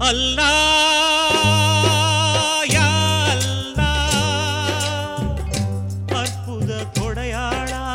அல்லாஹ் யா அல்லாஹ் அற்புத கொடையாளா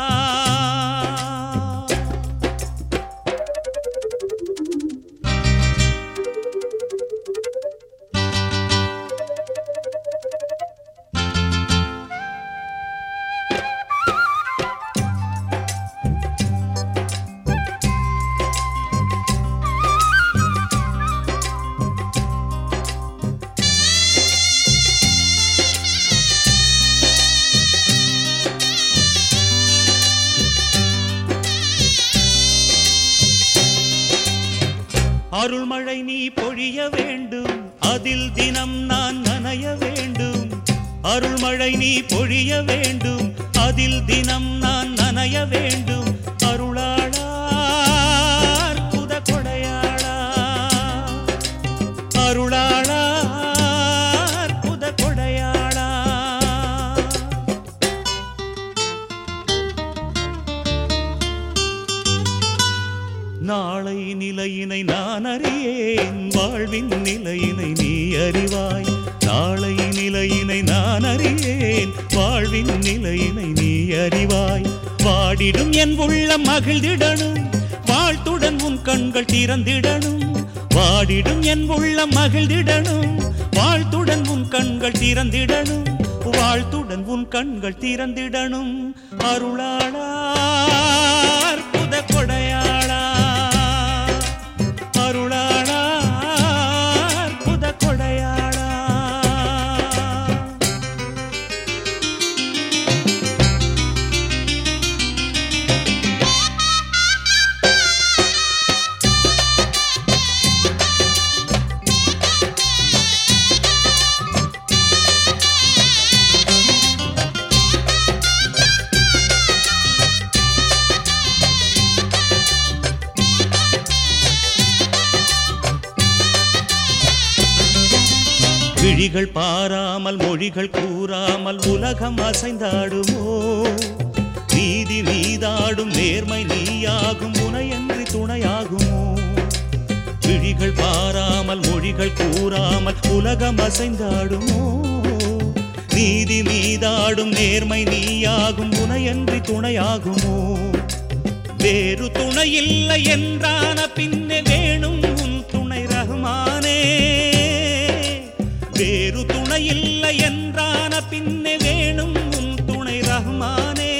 அருள்மழை நீ பொழிய வேண்டும் அதில் தினம் நான் நனைய வேண்டும் அருள்மழை நீ பொழிய வேண்டும் அதில் தினம் நான் நனைய வேண்டும் அருளாளா அற்புத கொடையாளா அருளாளா அற்புத கொடையாளா நாளை நிலையினை நான் அறியேன் வாழ்வின் நிலையினை நீ அறிவாய் நாளை நிலையினை நான் அறியேன் வாழ்வின் நிலையினை நீ அறிவாய் வாடிடும் என் உள்ளம் மகிழ்ந்திடணும் வாழ்த்துடன் உன் கண்கள் திறந்திடணும் வாடிடும் என் உள்ளம் மகிழ்ந்திடணும் வாழ்த்துடன் உன் கண்கள் திறந்திடணும் வாழ்த்துடன் உன் கண்கள் திறந்திடணும் அருளாளா அற்புத கொடையாளா அருளாளா அற்புத கொடையாளா விழிகள் பாராமல் மொழிகள் கூறாமல் உலகம் அசைந்தாடுமோ நீதி நீதாடும் நேர்மை நீயாகும் உனையன்றி துணையாகுமோ விழிகள் பாராமல் மொழிகள் கூறாமல் உலகம் அசைந்தாடுமோ நீதி நீதாடும் நேர்மை நீயாகும் உனையன்றி துணையாகுமோ வேறு துணை இல்லை என்றான பின்னே வேணும் உன் துணை ரஹ்மானே வேறு துணை இல்லை என்றான பின்னே வேணும் உன் துணை ரஹ்மானே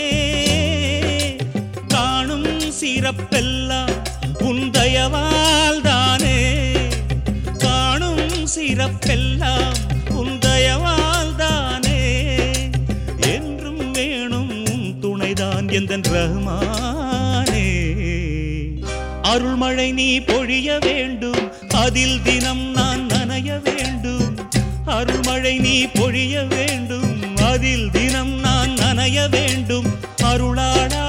காணும் சிறப்பெல்லாம் உன் தயவால் தானே காணும் சிறப்பெல்லாம் உன் தயவால் தானே என்றும் வேணும் உன் துணைதான் எந்தன் ரஹ்மானே அருள்மழை நீ பொழிய வேண்டும் அதில் தினம் நான் நனைய வேண்டும் அருள்மழை நீ பொழிய வேண்டும் அதில் தினம் நான் நனைய வேண்டும் அருளாளா